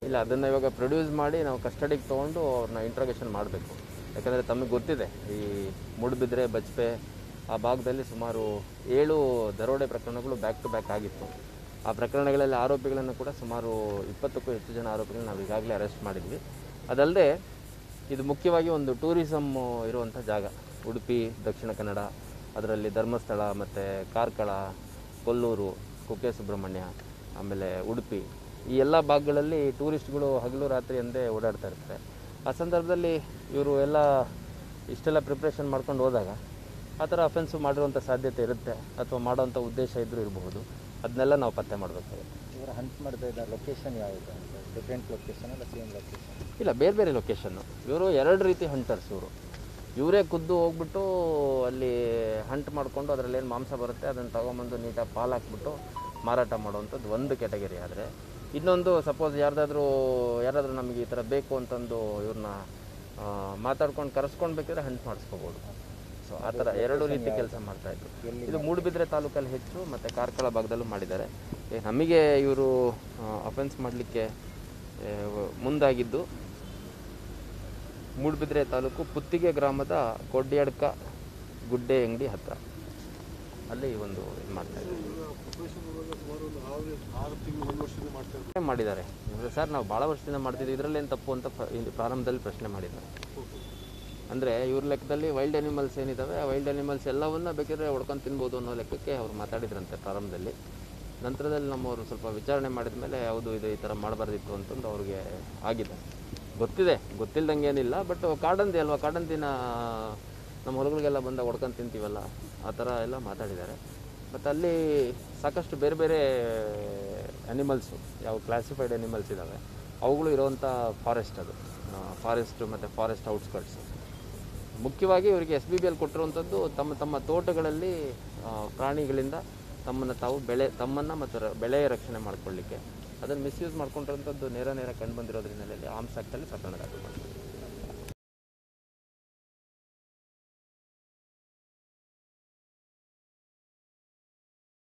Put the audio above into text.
ಇಲ್ಲ ಅದನ್ನು ಇವಾಗ ಪ್ರೊಡ್ಯೂಸ್ ಮಾಡಿ ನಾವು ಕಸ್ಟಡಿಗೆ ತೊಗೊಂಡು ಅವ್ರನ್ನ ಇಂಟ್ರೋಗೇಷನ್ ಮಾಡಬೇಕು ಯಾಕಂದರೆ ತಮಗೆ ಗೊತ್ತಿದೆ ಈ ಮೂಡುಬಿದ್ರೆ ಬಜ್ಪೆ ಆ ಭಾಗದಲ್ಲಿ ಸುಮಾರು ಏಳು ದರೋಡೆ ಪ್ರಕರಣಗಳು ಬ್ಯಾಕ್ ಟು ಬ್ಯಾಕ್ ಆಗಿತ್ತು ಆ ಪ್ರಕರಣಗಳಲ್ಲಿ ಆರೋಪಿಗಳನ್ನು ಕೂಡ ಸುಮಾರು ಇಪ್ಪತ್ತಕ್ಕೂ ಹೆಚ್ಚು ಜನ ಆರೋಪಿಗಳನ್ನ ನಾವು ಈಗಾಗಲೇ ಅರೆಸ್ಟ್ ಮಾಡಿದ್ವಿ ಅದಲ್ಲದೆ ಇದು ಮುಖ್ಯವಾಗಿ ಒಂದು ಟೂರಿಸಮ್ ಇರುವಂಥ ಜಾಗ ಉಡುಪಿ ದಕ್ಷಿಣ ಕನ್ನಡ ಅದರಲ್ಲಿ ಧರ್ಮಸ್ಥಳ ಮತ್ತು ಕಾರ್ಕಳ ಕೊಲ್ಲೂರು ಕುಕ್ಕೆ ಸುಬ್ರಹ್ಮಣ್ಯ ಆಮೇಲೆ ಉಡುಪಿ ಈ ಎಲ್ಲ ಭಾಗಗಳಲ್ಲಿ ಟೂರಿಸ್ಟ್ಗಳು ಹಗಲು ರಾತ್ರಿ ಎಂದೇ ಓಡಾಡ್ತಾ ಇರ್ತಾರೆ ಆ ಸಂದರ್ಭದಲ್ಲಿ ಇವರು ಎಲ್ಲ ಇಷ್ಟೆಲ್ಲ ಪ್ರಿಪ್ರೇಷನ್ ಮಾಡ್ಕೊಂಡು ಹೋದಾಗ ಆ ಥರ ಅಫೆನ್ಸು ಮಾಡಿರುವಂಥ ಸಾಧ್ಯತೆ ಇರುತ್ತೆ ಅಥವಾ ಮಾಡೋವಂಥ ಉದ್ದೇಶ ಇದ್ದರೂ ಇರಬಹುದು ಅದನ್ನೆಲ್ಲ ನಾವು ಪತ್ತೆ ಮಾಡಬೇಕಾಗುತ್ತೆ ಇವರು ಹಂಟ್ ಮಾಡ್ತಾ ಇದ್ದ ಲೊಕೇಶನ್ ಯಾವುದು ಅಂತ ಡಿಫ್ರೆಂಟ್ ಲೊಕೇಶನ್ ಅಲ್ಲ ಸೇಮ್ ಲೊಕೇಶನ್ ಇಲ್ಲ ಬೇರೆ ಬೇರೆ ಲೊಕೇಶನ್ನು ಇವರು ಎರಡು ರೀತಿ ಹಂಟರ್ಸ್ ಇವರು ಇವರೇ ಖುದ್ದು ಹೋಗ್ಬಿಟ್ಟು ಅಲ್ಲಿ ಹಂಟ್ ಮಾಡಿಕೊಂಡು ಅದರಲ್ಲಿ ಏನು ಮಾಂಸ ಬರುತ್ತೆ ಅದನ್ನು ತಗೊಂಬಂದು ನೀಟಾಗಿ ಪಾಲ್ ಹಾಕ್ಬಿಟ್ಟು ಮಾರಾಟ ಮಾಡುವಂಥದ್ದು ಒಂದು ಕ್ಯಾಟಗರಿ ಆದರೆ ಇನ್ನೊಂದು ಸಪೋಸ್ ಯಾರ್ದಾದ್ರೂ ಯಾರಾದರೂ ನಮಗೆ ಈ ಥರ ಬೇಕು ಅಂತಂದು ಇವ್ರನ್ನ ಮಾತಾಡ್ಕೊಂಡು ಕರೆಸ್ಕೊಂಡು ಬೇಕಿದ್ರೆ ಹಂಟ್ ಮಾಡಿಸ್ಕೋಬೋದು ಸೊ ಆ ಥರ ಎರಡು ರೀತಿ ಕೆಲಸ ಮಾಡ್ತಾಯಿದ್ರು ಇದು ಮೂಡುಬಿದ್ರೆ ತಾಲೂಕಲ್ಲಿ ಹೆಚ್ಚು ಮತ್ತು ಕಾರ್ಕಳ ಭಾಗದಲ್ಲೂ ಮಾಡಿದ್ದಾರೆ ಏ, ನಮಗೆ ಇವರು ಅಫೆನ್ಸ್ ಮಾಡಲಿಕ್ಕೆ ಮುಂದಾಗಿದ್ದು ಮೂಡುಬಿದ್ರೆ ತಾಲೂಕು ಪುತ್ತಿಗೆ ಗ್ರಾಮದ ಕೊಡ್ಯಾಡ್ಕ ಗುಡ್ಡೆ ಅಂಗಡಿ ಹತ್ರ ಅಲ್ಲಿ ಒಂದು ಇದು ಮಾಡ್ತಾ ಇದ್ದೀವಿ ಏನ್ ಮಾಡಿದ್ದಾರೆ ಇವ್ರು ಸರ್ ನಾವು ಭಾಳ ವರ್ಷದಿಂದ ಮಾಡ್ತಿದ್ವಿ ಇದರಲ್ಲೇನು ತಪ್ಪು ಅಂತ ಪ್ರ- ಇಲ್ಲಿ ಪ್ರಾರಂಭದಲ್ಲಿ ಪ್ರಶ್ನೆ ಮಾಡಿದ್ದಾರೆ ಅಂದರೆ ಇವ್ರ ಲೆಕ್ಕದಲ್ಲಿ ವೈಲ್ಡ್ ಅನಿಮಲ್ಸ್ ಏನಿದ್ದಾವೆ ಆ ವೈಲ್ಡ್ ಅನಿಮಲ್ಸ್ ಎಲ್ಲವನ್ನ ಬೇಕಾದ್ರೆ ಹೊಡ್ಕೊಂಡು ತಿನ್ಬೋದು ಅನ್ನೋ ಲೆಕ್ಕಕ್ಕೆ ಅವ್ರು ಮಾತಾಡಿದ್ರಂತೆ ಪ್ರಾರಂಭದಲ್ಲಿ ನಂತರದಲ್ಲಿ ನಮ್ಮವರು ಸ್ವಲ್ಪ ವಿಚಾರಣೆ ಮಾಡಿದ ಮೇಲೆ ಹೌದು ಇದು ಈ ಥರ ಮಾಡಬಾರ್ದಿತ್ತು ಅಂತಂದು ಅವ್ರಿಗೆ ಆಗಿದೆ ಗೊತ್ತಿದೆ ಗೊತ್ತಿಲ್ದಂಗೆ ಏನಿಲ್ಲ ಬಟ್ ಕಾಡಂದಿ ಅಲ್ವಾ ಕಾಡಂದಿನ ನಮ್ಮ ಹೊಲಗಳಿಗೆಲ್ಲ ಬಂದಾಗ ಹೊಡ್ಕೊಂಡು ತಿಂತೀವಲ್ಲ ಆ ಥರ ಎಲ್ಲ ಮಾತಾಡಿದ್ದಾರೆ ಮತ್ತು ಅಲ್ಲಿ ಸಾಕಷ್ಟು ಬೇರೆ ಬೇರೆ ಅನಿಮಲ್ಸು ಯಾವ ಕ್ಲಾಸಿಫೈಡ್ ಅನಿಮಲ್ಸ್ ಇದ್ದಾವೆ ಅವುಗಳು ಇರೋವಂಥ ಫಾರೆಸ್ಟ್ ಅದು ಫಾರೆಸ್ಟ್ ಮತ್ತು ಫಾರೆಸ್ಟ್ ಔಟ್ಸ್ಕಟ್ಸ್ ಮುಖ್ಯವಾಗಿ ಇವರಿಗೆ ಎಸ್ ಬಿ ಬಿ ಎಲ್ ಕೊಟ್ಟಿರುವಂಥದ್ದು ತಮ್ಮ ತಮ್ಮ ತೋಟಗಳಲ್ಲಿ ಆ, ಪ್ರಾಣಿಗಳಿಂದ ತಮ್ಮನ್ನು ತಾವು ಬೆಳೆ ತಮ್ಮನ್ನು ಮತ್ತು ರ- ಬೆಳೆಯ ರಕ್ಷಣೆ ಮಾಡ್ಕೊಳ್ಳಿಕ್ಕೆ ಅದನ್ನು ಮಿಸ್ಯೂಸ್ ಮಾಡ್ಕೊಂಡಿರೋಂಥದ್ದು ನೇರ ನೇರ ಕಂಡು ಬಂದಿರೋದ್ರ ಹಿನ್ನೆಲೆಯಲ್ಲಿ ಆರ್ಮ್ಸ್ ಆ್ಯಕ್ಟಲ್ಲಿ ಪ್ರಕರಣ ದಾಖಲು ಮಾಡಿದ್ರು